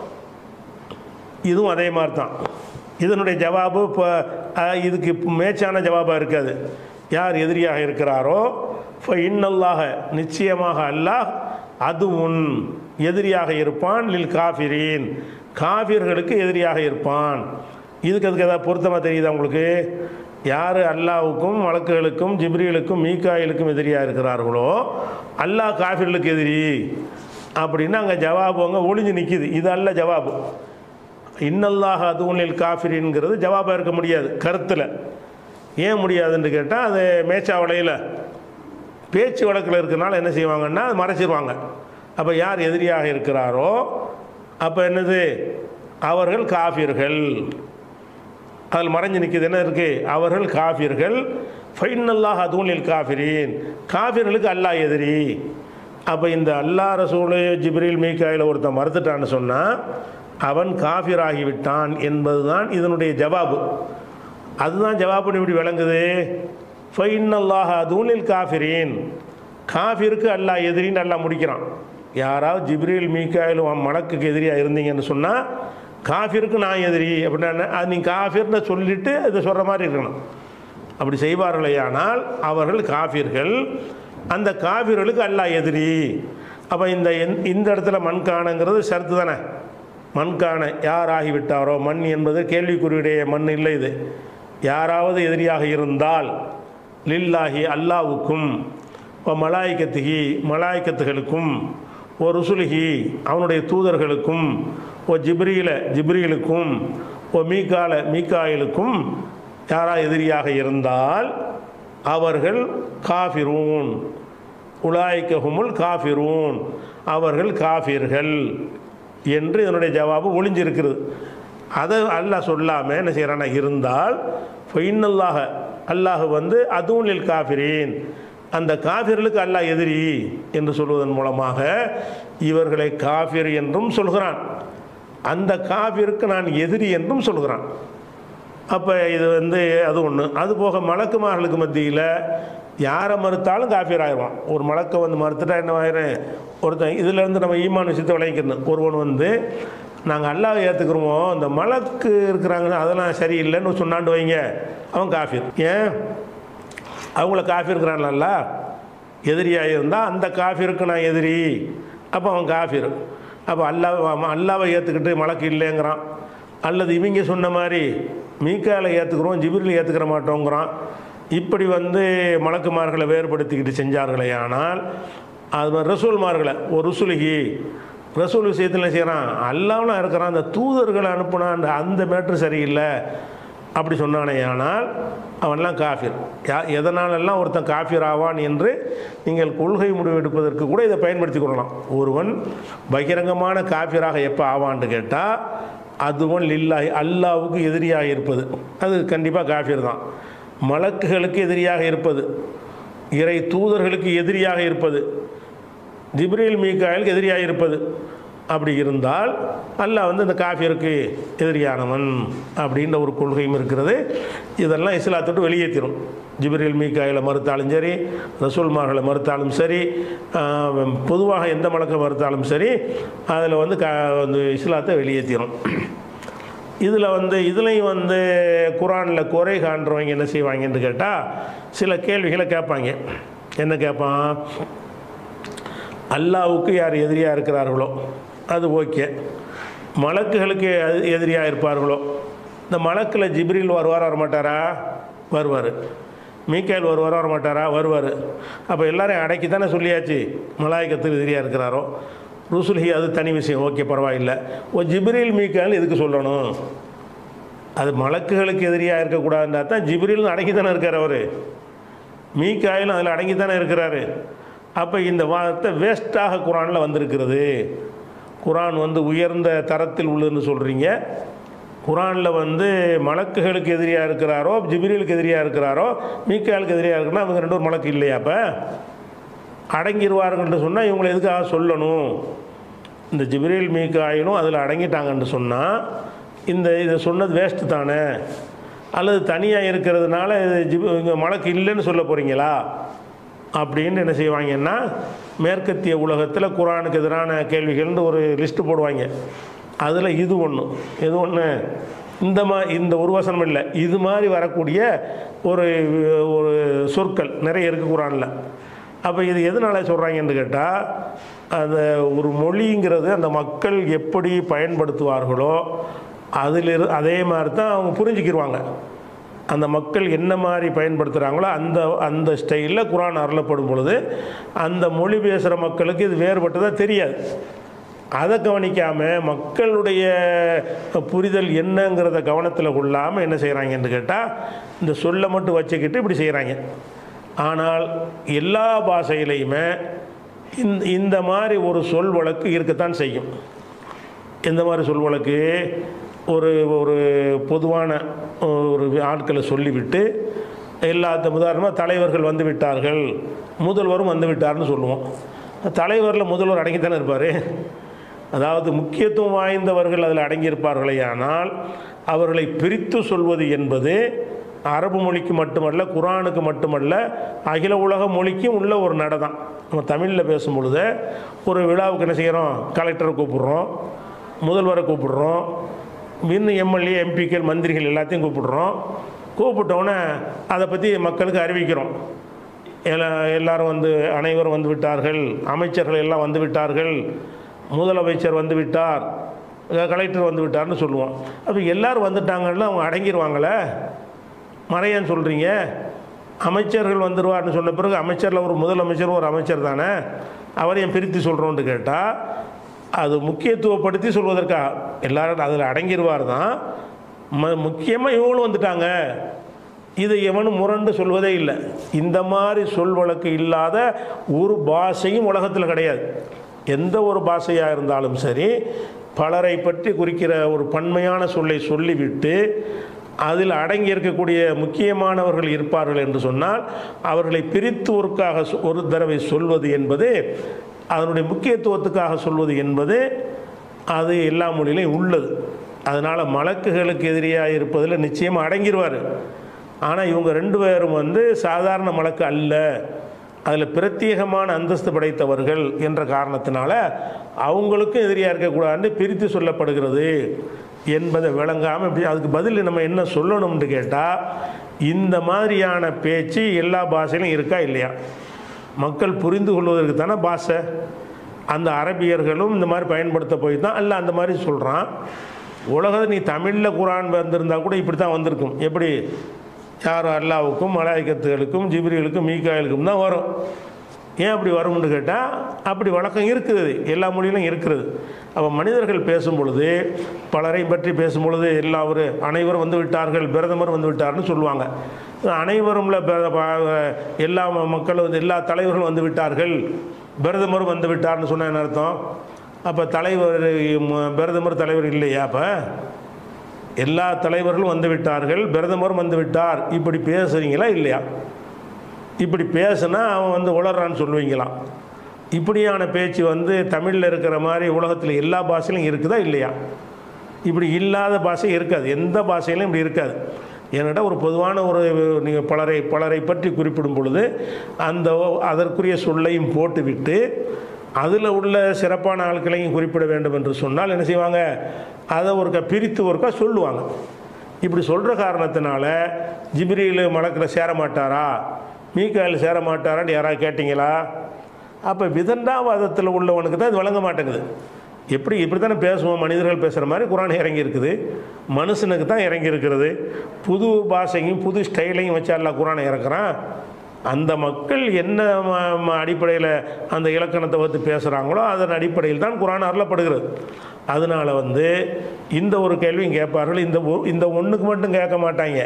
இதுவும் அதே மாதிரி தான் இதனுடைய ஜவாபு இப்போ அஹ், இதுக்கு மேட்சான ஜவாபாக இருக்காது யார் எதிரியாக இருக்கிறாரோ இப்போ இன்னல்லாக நிச்சயமாக அல்லாஹ் அது உன் எதிரியாக இருப்பான் லில் காஃபிரீன் காஃபிர்களுக்கு எதிரியாக இருப்பான் இதுக்கு அதுக்கு ஏதாவது பொருத்தமாக தெரியுதா உங்களுக்கு யார் அல்லாவுக்கும் வழக்குகளுக்கும் ஜிப்ரீலுக்கும் மீக்காயிலுக்கும் எதிரியாக இருக்கிறார்களோ அல்லாஹ் காஃபிர்களுக்கு எதிரி அப்படின்னு அங்கே ஜவாபு அங்கே ஒளிஞ்சு நிற்கிது இது அல்ல ஜவாபு இன்னல்லாக அதுவுனில் காஃபிரின்ங்கிறது ஜவாபாக இருக்க முடியாது கருத்தில் ஏன் முடியாதுன்னு கேட்டால் அது மேச்சாவளையில் பேச்சு வழக்கில் இருக்கனால என்ன செய்வாங்கன்னா அது மறைச்சிருவாங்க அப்போ யார் எதிரியாக இருக்கிறாரோ அப்போ என்னது அவர்கள் காஃபிர்கள் அதில் மறைஞ்சு நிற்கிது என்ன இருக்குது அவர்கள் காஃபிர்கள் ஃபைனல்லாஹ் அதுவுனில் காஃபிரின் காஃபிர்களுக்கு அல்லாஹ் எதிரி அப்போ இந்த அல்லாஹ் ரசூலு ஜிப்ரீல் மீக்காயில் ஒருத்தன் மறுத்துட்டான்னு சொன்னால் அவன் காஃபிராகி விட்டான் என்பதுதான் இதனுடைய ஜவாபு அதுதான் ஜவாபுன்னு இப்படி விளங்குது ஃபைனல்லாஹ் அதுவுனில் காஃபிரின் காஃபிருக்கு அல்லாஹ் எதிரின்னு அல்லாஹ் முடிக்கிறான் யாராவது ஜிப்ரீல் மீக்காயில் மலக்குக்கு எதிரியாக இருந்தீங்கன்னு சொன்னால் காஃபிருக்கு நான் எதிரி அப்படின்னா என்ன? அது நீ காஃபிர்னு சொல்லிட்டு இதை சொல்கிற மாதிரி இருக்கணும் அப்படி செய்வார்களேயானால் அவர்கள் காஃபிர்கள் அந்த காஃபிர்களுக்கு அல்லாஹ் எதிரி அப்போ இந்த எந்- இந்த இடத்துல மண்காணங்கிறது சருத்து தானே மண்காண யார் ஆகிவிட்டாரோ மண் என்பது கேள்விக்குறியுடைய மண் இல்லை இது யாராவது எதிரியாக இருந்தால் லில்லாஹி அல்லாவுக்கும் ஓ மலாய்க்கத்துகி மலாய்க்கத்துகளுக்கும் ஓ ருசுலுகி அவனுடைய தூதர்களுக்கும் ஓ ஜிப்ரீல ஜிப்ரீலுக்கும் ஓ மீகால மீகாயிலுக்கும் யாரா எதிரியாக இருந்தால் அவர்கள் காஃபிரூன் உலாய்க்கஹுமுல் காஃபிரூன் அவர்கள் காஃபிர்கள் என்று இதனுடைய ஜவாபு ஒளிஞ்சிருக்கிறது அதை அல்லாஹ் சொல்லாமல் என்ன செய்கிறானா இருந்தால் ஃபைனல்லாக அல்லாஹ் வந்து அதுவும் லில் காஃபிரீன் அந்த காஃபிர்களுக்கு அல்லாஹ் எதிரி என்று சொல்வதன் மூலமாக இவர்களை காஃபிர் என்றும் சொல்கிறான் அந்த காஃபிருக்கு நான் எதிரி என்றும் சொல்கிறான் அப்போ இது வந்து அது ஒன்று அது போக மலக்குமார்களுக்கு மத்தியில் யாரை மறுத்தாலும் காஃபியர் ஆயிடுவான் ஒரு மலக்கை வந்து மறுத்துட்டா என்ன ஆயிரும் ஒருத்தன் இதுலேருந்து நம்ம ஈமான் விஷயத்தை விளங்கிக்கணும் ஒருவன் வந்து நாங்கள் அல்லாவை ஏற்றுக்கிறோமோ இந்த மலக்கு இருக்கிறாங்கன்னு அதெல்லாம் சரியில்லைன்னு சொன்னாண்டு வைங்க அவன் காஃபிர் ஏன் அவங்கள காஃபி இருக்கிறான்ல எதிரியாக இருந்தால் அந்த காஃபிருக்கு நான் எதிரி அப்போ அவன் காஃபிர் அப்போ அல்லாவை அல்லாவை ஏற்றுக்கிட்டு மலக்கு இல்லைங்கிறான் அல்லது இவங்க சொன்ன மாதிரி மீக்கால ஏற்றுக்கிறோம் ஜிபிரில் ஏற்றுக்கிற மாட்டோங்கிறான் இப்படி வந்து மலக்குமார்களை வேறுபடுத்திக்கிட்டு செஞ்சார்களே ஆனால் அது மாதிரி ரசூல்மார்களை ஒரு ருசுலுகி ரசூல் விஷயத்தில் என்ன செய்கிறான் அல்லாவெலாம் இருக்கிறான் அந்த தூதர்களை அனுப்புனான் அந்த மேட்ரு சரியில்லை அப்படி சொன்னானே ஆனால் அவன்லாம் காஃபிர் யா எதனாலெல்லாம் ஒருத்தன் காஃபிர் ஆவான் என்று நீங்கள் கொள்கை முடிவெடுப்பதற்கு கூட இதை பயன்படுத்தி கொள்ளலாம் ஒருவன் பகிரங்கமான காஃபிராக எப்போ ஆவான்னு கேட்டால் அதுவன் லில்லாஹி அல்லாவுக்கு எதிரியாக இருப்பது அது கண்டிப்பாக காஃபிர் தான் மலக்குகளுக்கு எதிரியாக இருப்பது இறை தூதர்களுக்கு எதிரியாக இருப்பது ஜிப்ரீல் மீக்காயலுக்கு எதிரியாக இருப்பது அப்படி இருந்தால் அல்லாஹ் வந்து இந்த காஃபியருக்கு எதிரியானவன் அப்படின்ற ஒரு கொள்கையும் இருக்கிறது இதெல்லாம் இஸ்லாத்தோட்டு வெளியேற்றிடும் ஜிப்ரீல் மீக்காயில மறுத்தாலும் சரி ரசூல்மார்களை மறுத்தாலும் சரி ஆஹ், பொதுவாக எந்த மலக்கை மறுத்தாலும் சரி அதில் வந்து க வந்து இஸ்லாத்தை வெளியேற்றிடும் இதில் வந்து இதுலேயும் வந்து குரானில் குறை காண்றவங்க என்ன செய்வாங்கன்னு கேட்டால் சில கேள்விகளை கேட்பாங்க என்ன கேட்பான் அல்லாவுக்கு யார் எதிரியாக இருக்கிறார்களோ அது ஓகே மலக்குகளுக்கு எது- எதிரியாக இருப்பார்களோ இந்த மலக்கில் ஜிப்ரில் வருவார் வர மாட்டாரா வருவார் மீக்கேல் வருவார் வர மாட்டாரா வருவார் அப்போ எல்லாரையும் அடக்கி தானே சொல்லியாச்சு மலாய்க்கத்துக்கு எதிரியாக இருக்கிறாரோ ருசுல்ஹி அது தனி விஷயம் ஓகே பரவாயில்லை ஓ ஜிப்ரில் மீக்கேல் எதுக்கு சொல்லணும் அது மலக்குகளுக்கு எதிரியாக இருக்கக்கூடாதுன்னா தான் ஜிப்ரில் அடக்கி தானே இருக்கார் அவர் மீக்காயிலும் அதில் அடங்கி தானே இருக்கிறாரு அப்போ இந்த வார்த்தை வேஸ்ட்டாக குரானில் வந்திருக்கிறது குரான் வந்து உயர்ந்த தரத்தில் உள்ளதுன்னு சொல்கிறீங்க குரானில் வந்து மலக்குகளுக்கு எதிரியாக இருக்கிறாரோ ஜிப்ரீலுக்கு எதிரியாக இருக்கிறாரோ மீக்காலுக்கு எதிரியாக இருக்குன்னா அவங்க ரெண்டு ஒரு மலக்கு இல்லையா அப்போ அடங்கிடுவார்கள்னு சொன்னால் இவங்களை எதுக்காக சொல்லணும் இந்த ஜிப்ரீல் மீக்காயிலும் அதில் அடங்கிட்டாங்கன்னு சொன்னால் இந்த இதை சொன்னது வேஸ்ட்டு தானே அல்லது தனியாக இருக்கிறதுனால இது ஜிப் இங்கே மலக்கு இல்லைன்னு சொல்ல போகிறீங்களா அப்படின்னு என்ன செய்வாங்கன்னா மேற்கத்திய உலகத்தில் குரானுக்கு எதிரான கேள்விகள்னு ஒரு லிஸ்ட்டு போடுவாங்க அதில் இது ஒன்று இது ஒன்று இந்த மா இந்த ஒரு வசனம் இல்லை இது மாதிரி வரக்கூடிய ஒரு ஒரு சொற்கள் நிறைய இருக்குது குரானில் அப்போ இது எதனால சொல்கிறாங்கன்னு கேட்டால் அந்த ஒரு மொழிங்கிறது அந்த மக்கள் எப்படி பயன்படுத்துவார்களோ அதில் இரு அதே மாதிரி தான் அவங்க புரிஞ்சுக்கிடுவாங்க அந்த மக்கள் என்ன மாதிரி பயன்படுத்துகிறாங்களோ அந்த அந்த ஸ்டைலில் குரான் அருளப்படும் பொழுது அந்த மொழி பேசுகிற மக்களுக்கு இது வேறுபட்டதாக தெரியாது அதை கவனிக்காமல் மக்களுடைய புரிதல் என்னங்கிறத கவனத்தில் கொள்ளாமல் என்ன செய்கிறாங்கன்னு கேட்டால் இந்த சொல்லை மட்டும் வச்சுக்கிட்டு இப்படி செய்கிறாங்க ஆனால் எல்லா பாஷையிலையுமே இந்த இந்த மாதிரி ஒரு சொல் வழக்கு இருக்கத்தான் செய்யும் எந்த மாதிரி சொல் வழக்கு ஒரு ஒரு பொதுவான ஒரு ஆட்களை சொல்லிவிட்டு எல்லாத்த உதாரணமாக தலைவர்கள் வந்து விட்டார்கள் முதல்வரும் வந்து விட்டார்னு சொல்லுவோம் தலைவரில் முதல்வர் அடங்கித்தானே இருப்பார் அதாவது முக்கியத்துவம் வாய்ந்தவர்கள் அதில் அடங்கியிருப்பார்களே ஆனால் அவர்களை பிரித்து சொல்வது என்பது அரபு மொழிக்கு மட்டுமல்ல குரானுக்கு மட்டுமல்ல அகில உலக மொழிக்கும் உள்ள ஒரு நட தான் நம்ம தமிழில் பேசும் பொழுது ஒரு விழாவுக்கு என்ன செய்கிறோம் கலெக்டரை கூப்பிடுறோம் முதல்வரை கூப்பிடுறோம் இன்னும் எம்எல்ஏ எம்பிக்கள் மந்திரிகள் எல்லாத்தையும் கூப்பிடுறோம் கூப்பிட்டோன்னே அதை பற்றி மக்களுக்கு அறிவிக்கிறோம் எல்லா எல்லாரும் வந்து அனைவரும் வந்து விட்டார்கள் அமைச்சர்கள் எல்லாம் வந்து விட்டார்கள் முதலமைச்சர் வந்து விட்டார் கலெக்டர் வந்து விட்டார்னு சொல்லுவோம் அப்போ எல்லாரும் வந்துட்டாங்கன்னா அவங்க அடங்கிடுவாங்களே மறையன்னு சொல்கிறீங்க அமைச்சர்கள் வந்துடுவார்னு சொன்ன பிறகு அமைச்சரில் ஒரு முதலமைச்சர் ஒரு அமைச்சர் தானே அவரையும் பிரித்து சொல்கிறோன்ட்டு கேட்டால் அது முக்கியத்துவப்படுத்தி சொல்வதற்காக எல்லாரும் அதில் அடங்கிடுவார் தான் ம முக்கியமாக இவங்களும் வந்துட்டாங்க இதை எவனும் முரண்டு சொல்வதே இல்லை இந்த மாதிரி சொல் வழக்கு இல்லாத ஒரு பாஷையும் உலகத்தில் கிடையாது எந்த ஒரு பாஷையாக இருந்தாலும் சரி பலரை பற்றி குறிக்கிற ஒரு பன்மையான சொல்லை சொல்லிவிட்டு அதில் அடங்கி இருக்கக்கூடிய முக்கியமானவர்கள் இருப்பார்கள் என்று சொன்னால் அவர்களை பிரித்து ஒருக்காக சொ- ஒரு தடவை சொல்வது என்பது அதனுடைய முக்கியத்துவத்துக்காக சொல்வது என்பது அது எல்லா மொழியிலையும் உள்ளது அதனால் மலக்குகளுக்கு எதிரியாக இருப்பதில் நிச்சயமாக அடங்கிடுவார் ஆனால் இவங்க ரெண்டு பேரும் வந்து சாதாரண மலக்கு அல்ல அதில் பிரத்யேகமான அந்தஸ்து படைத்தவர்கள் என்ற காரணத்தினால அவங்களுக்கும் எதிரியாக இருக்கக்கூடாதுன்னு பிரித்து சொல்லப்படுகிறது என்பதை விளங்காமல் இப்படி அதுக்கு பதில் நம்ம என்ன சொல்லணும்னு கேட்டால் இந்த மாதிரியான பேச்சு எல்லா பாஷையிலும் இருக்கா இல்லையா மக்கள் புரிந்து கொள்வதற்கு தானே பாஷை அந்த அரபியர்களும் இந்த மாதிரி பயன்படுத்த போய் தான் அல்ல அந்த மாதிரி சொல்கிறான் உலகத்தில் நீ தமிழில் குரான் வந்திருந்தா கூட இப்படி தான் வந்திருக்கும் எப்படி யார் அல்லாவுக்கும் மலாய்க்கத்துகளுக்கும் ஜிப்ரிகளுக்கும் மீகாயலுக்கும் தான் வரும் ஏன் அப்படி வரும்னு கேட்டால் அப்படி வழக்கம் இருக்குது எல்லா மொழியிலும் இருக்கிறது அப்போ மனிதர்கள் பேசும் பொழுது பலரை பற்றி பேசும் பொழுது எல்லா ஒரு அனைவரும் வந்து விட்டார்கள் பிரதமர் வந்து விட்டார்னு சொல்லுவாங்க அனைவரும்ல ப- ப- எல்லா மக்களும் வந்து எல்லா தலைவர்களும் வந்து விட்டார்கள் பிரதமர் வந்து விட்டார்னு சொன்ன என்ன அர்த்தம் அப்போ தலைவர் ம- பிரதமர் தலைவர் இல்லையா அப்போ எல்லா தலைவர்களும் வந்து விட்டார்கள் பிரதமரும் வந்து விட்டார் இப்படி பேசுறீங்களா இல்லையா இப்படி பேசுனா அவன் வந்து உளறான்னு சொல்லுவீங்களாம் இப்படியான பேச்சு வந்து தமிழில் இருக்கிற மாதிரி உலகத்தில் எல்லா பாஷையிலும் இருக்குதா இல்லையா இப்படி இல்லாத பாஷை இருக்காது எந்த பாஷையிலும் இப்படி இருக்காது என்கிட்ட ஒரு பொதுவான ஒரு நீங்கள் பலரை பலரை பற்றி குறிப்பிடும் பொழுது அந்த அதற்குரிய சொல்லையும் போட்டுவிட்டு அதில் உள்ள சிறப்பான ஆட்களையும் குறிப்பிட வேண்டும் என்று சொன்னால் என்ன செய்வாங்க அதை ஒருக்கா பிரித்து ஒருக்கா சொல்லுவாங்க இப்படி சொல்கிற காரணத்தினால ஜிப்ரீல் மலக்கில் சேர மாட்டாரா மீக்காயில் சேர மாட்டாரான்னு யாராவது கேட்டிங்களா அப்போ விதண்டாவாதத்தில் உள்ளவனுக்கு தான் இது வழங்க மாட்டேங்குது எப்படி இப்படி தானே பேசுவோம் மனிதர்கள் பேசுகிற மாதிரி குரான் இறங்கி இருக்குது மனுஷனுக்கு தான் இறங்கி இருக்கிறது புது பாஷையும் புது ஸ்டைலையும் வச்சு அல்லா குரானை இறக்குறான் அந்த மக்கள் என்ன அடிப்படையில் அந்த இலக்கணத்தை வந்து பேசுகிறாங்களோ அதன் அடிப்படையில் தான் குரான் அருளப்படுகிறது அதனால் வந்து இந்த ஒரு கேள்வியும் கேட்பார்கள் இந்த ஒ- இந்த ஒன்றுக்கு மட்டும் கேட்க மாட்டாங்க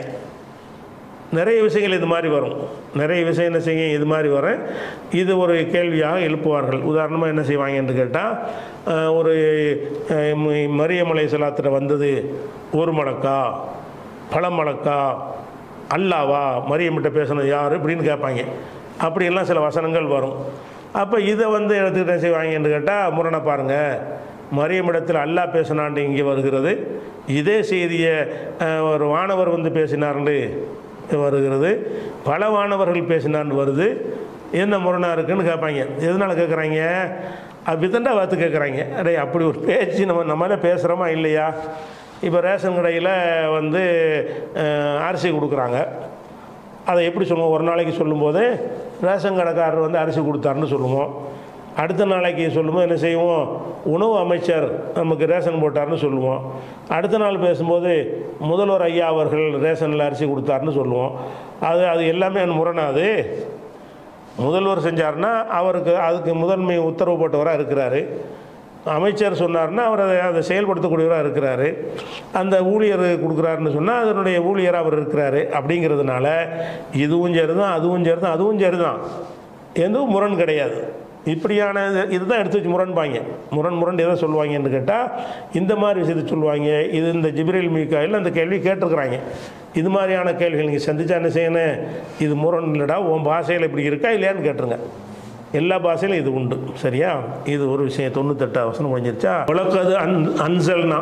நிறைய விஷயங்கள் இது மாதிரி வரும் நிறைய விஷயம் என்ன செய்யும் இது மாதிரி வரும் இது ஒரு கேள்வியாக எழுப்புவார்கள் உதாரணமாக என்ன செய்வாங்க என்று கேட்டால் ஒரு அஹ், ம- மரியமலை செலாத்திட்ட வந்தது ஒரு மடக்கா பல மடக்கா அல்லாவா மரியம்கிட்ட பேசுனது யார் இப்படின்னு கேட்பாங்க அப்படியெல்லாம் சில வசனங்கள் வரும் அப்போ இதை வந்து எடுத்துக்கிட்டு என்ன செய்வாங்கன்னு கேட்டால் முரணை பாருங்கள் மரியமிடத்தில் அல்லாஹ் பேசினாண்டு இங்கே வருகிறது இதே செய்தியை அஹ், ஒரு வானவர் வந்து பேசினார்னு வருகிறது பல வானவர்கள் பேசினான்னு வருது என்ன முரணா இருக்குன்னு கேட்பாங்க எதனால் கேட்குறாங்க விதண்டா பார்த்து கேட்குறாங்க அடே அப்படி ஒரு பேச்சு நம்ம நம்மளே பேசுகிறோமா இல்லையா இப்போ ரேஷன் கடையில் வந்து அஹ், அரிசி கொடுக்குறாங்க அதை எப்படி சொல்லுவோம் ஒரு நாளைக்கு சொல்லும்போது ரேஷன் கடைக்காரர் வந்து அரிசி கொடுத்தாருன்னு சொல்லுவோம் அடுத்த நாளைக்கு சொல்லும்போது என்ன செய்வோம் உணவு அமைச்சர் நமக்கு ரேஷன் போட்டார்னு சொல்லுவோம் அடுத்த நாள் பேசும்போது முதல்வர் ஐயா அவர்கள் ரேஷனில் அரிசி கொடுத்தாருன்னு சொல்லுவோம் அது அது எல்லாமே முரணாது முதல்வர் செஞ்சார்னா அவருக்கு அதுக்கு முதன்மை உத்தரவு போட்டவராக இருக்கிறாரு அமைச்சர் சொன்னார்னா அவர் அதை அதை செயல்படுத்தக்கூடியவராக இருக்கிறாரு அந்த ஊழியர் கொடுக்குறாருன்னு சொன்னால் அதனுடைய ஊழியராக அவர் இருக்கிறாரு அப்படிங்கிறதுனால இதுவும் சரி தான் அதுவும் சரி தான் அதுவும் சரி தான் எதுவும் முரண் கிடையாது இப்படியான இது- இதுதான் எடுத்து வச்சு முரண்பாங்க முரண் முரண் எதை சொல்லுவாங்கன்னு கேட்டால் இந்த மாதிரி விஷயத்தை சொல்லுவாங்க இது இந்த ஜிப்ரேல் மீக்காயில் அந்த கேள்வி கேட்டிருக்கிறாங்க இது மாதிரியான கேள்விகள் நீங்கள் சந்திச்சா என்ன செய்யணும் இது முரண் இல்லைடா உன் பாஷையில் இப்படி இருக்கா இல்லையான்னு கேட்டுருங்க எல்லா பாஷையிலும் இது உண்டு சரியா இது ஒரு விஷயம் தொண்ணூத்தெட்டு வசனம் முடிஞ்சிருச்சா உலகது அன் அன்சல்னா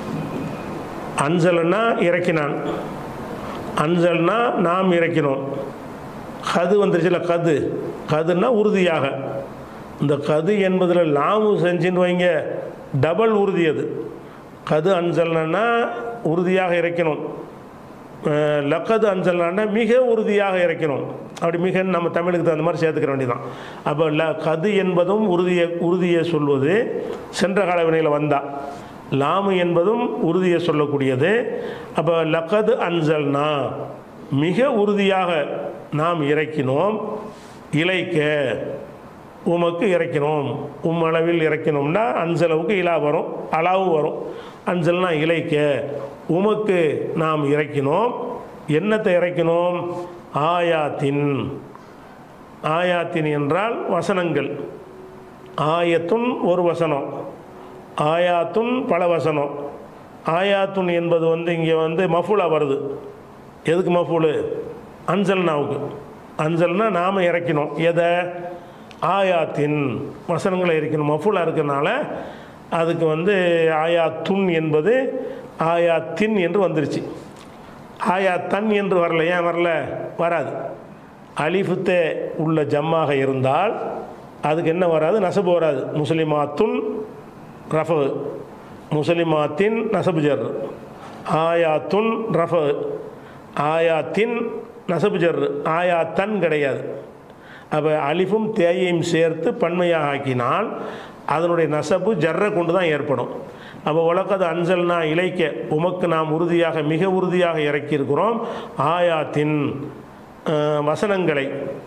அன்சல்னா இறக்கினான் அன்சல்னா நாம் இறக்கினோம் கது வந்துருச்சுல கது கதுன்னா உறுதியாக இந்த கது என்பதில் லாமு செஞ்சுன்னு வைங்க டபுள் உறுதி அது கது அன்சல்னா உறுதியாக இறக்கணும் அஹ் லக்கது அன்சல்னா மிக உறுதியாக இறக்கணும் அப்படி மிக நம்ம தமிழுக்கு தகுந்த மாதிரி சேர்த்துக்கிற வேண்டியதான் அப்போ ல கது என்பதும் உறுதியை உறுதியை சொல்வது சென்ற கால வினையில் வந்தா லாமு என்பதும் உறுதியை சொல்லக்கூடியது அப்போ லக்கது அன்சல்னா மிக உறுதியாக நாம் இறக்கினோம் இலைக்க உமக்கு இறக்கினோம் உம் அளவில் இறக்கினோம்னா அஞ்சளவுக்கு இலா வரும் அளவு வரும் அஞ்சல்னா இலைக்க உமக்கு நாம் இறக்கினோம் என்னத்தை இறக்கணும் ஆயாத்தின் ஆயாத்தின் என்றால் வசனங்கள் ஆயத்துன் ஒரு வசனம் ஆயாத்துன் பல வசனம் ஆயாத்துன் என்பது வந்து இங்கே வந்து மஃபூலா வருது எதுக்கு மஃபூலு அஞ்சல்னாவுக்கு அஞ்சல்னா நாம் இறக்கணும் எதை ஆயாத்தின் வசனங்களை இறக்கணும் மஃபூலா இருக்கிறனால அதுக்கு வந்து ஆயாத்துன் என்பது ஆயாத்தின் என்று வந்துருச்சு ஆயாத்தன் என்று வரல ஏன் வரல வராது அலிஃபுத்தே உள்ள ஜம்மாக இருந்தால் அதுக்கு என்ன வராது நசபு வராது முஸ்லிமாத்துன் ரஃபு முஸ்லிமாத்தின் நசபு ஜர் ஆயாத்துன் ரஃபு ஆயாத்தின் நசபு ஜர் ஆயாத்தன் கிடையாது அப்போ அலிஃபும் தேயையும் சேர்த்து பன்மையாக ஆக்கினால் அதனுடைய நசபு ஜர்ரை கொண்டு தான் ஏற்படும் அப்போ உலகது அஞ்சல்னா இலைக்க உமக்கு நாம் உறுதியாக மிக உறுதியாக இறக்கியிருக்கிறோம் ஆயாத்தின் அஹ், வசனங்களை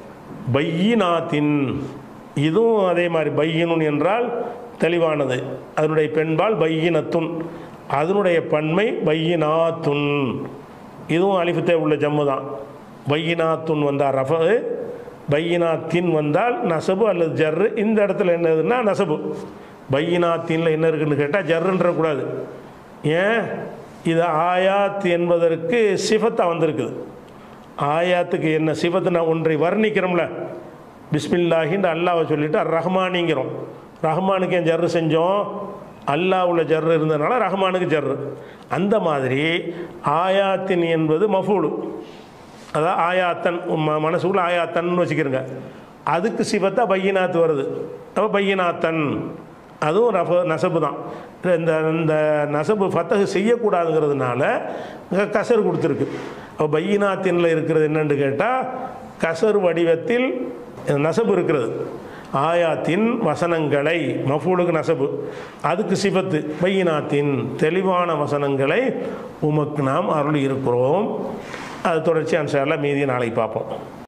பையினாத்தின் இதுவும் அதே மாதிரி பையினுன் என்றால் தெளிவானது அதனுடைய பெண்பால் பையினத்துன் அதனுடைய பன்மை பையினாத்துன் இதுவும் அலிஃபத்தே உள்ள ஜம்மு தான் பையினாத்துன் வந்தால் ரஃபு பையினாத்தின் வந்தால் நசபு அல்லது ஜர்ரு இந்த இடத்துல என்னதுன்னா நசபு பையினாத்தின்ல என்ன இருக்குன்னு கேட்டால் ஜர்ருன்ற கூடாது ஏன் இது ஆயாத் என்பதற்கு சிஃபத்தாக வந்திருக்குது ஆயாத்துக்கு என்ன சிஃபத்து நான் ஒன்றை வர்ணிக்கிறோம்ல பிஸ்மில்லாஹின்னு அல்லாவை சொல்லிட்டு அர் ரஹ்மானிங்கிறோம் ரஹ்மானுக்கு ஏன் ஜர்ரு செஞ்சோம் அல்லாவுல ஜர்ரு இருந்ததுனால ரஹ்மானுக்கு ஜர்ரு அந்த மாதிரி ஆயாத்தின் என்பது மஃபூலு அதான் ஆயாத்தன் ம மனசுக்குள்ள ஆயாத்தன் வச்சுக்கிறங்க அதுக்கு சிவத்தா பையனாத்து வருது அப்போ பையனாத்தன் அதுவும் ரஃப நசபு தான் இந்த இந்த நசபு ஃபத்தகு செய்யக்கூடாதுங்கிறதுனால இங்க கசர் கொடுத்துருக்கு அப்போ பையினாத்தின்ல இருக்கிறது என்னன்னு கேட்டால் கசர் வடிவத்தில் நசபு இருக்கிறது ஆயாத்தின் வசனங்களை மஃபூலுக்கு நசபு அதுக்கு சிபத்து பையினாத்தின் தெளிவான வசனங்களை உமக்கு நாம் அருள் இருக்கிறோம் அது தொடர்ச்சி அன்சாரில் மீதி நாளைக்கு பார்ப்போம்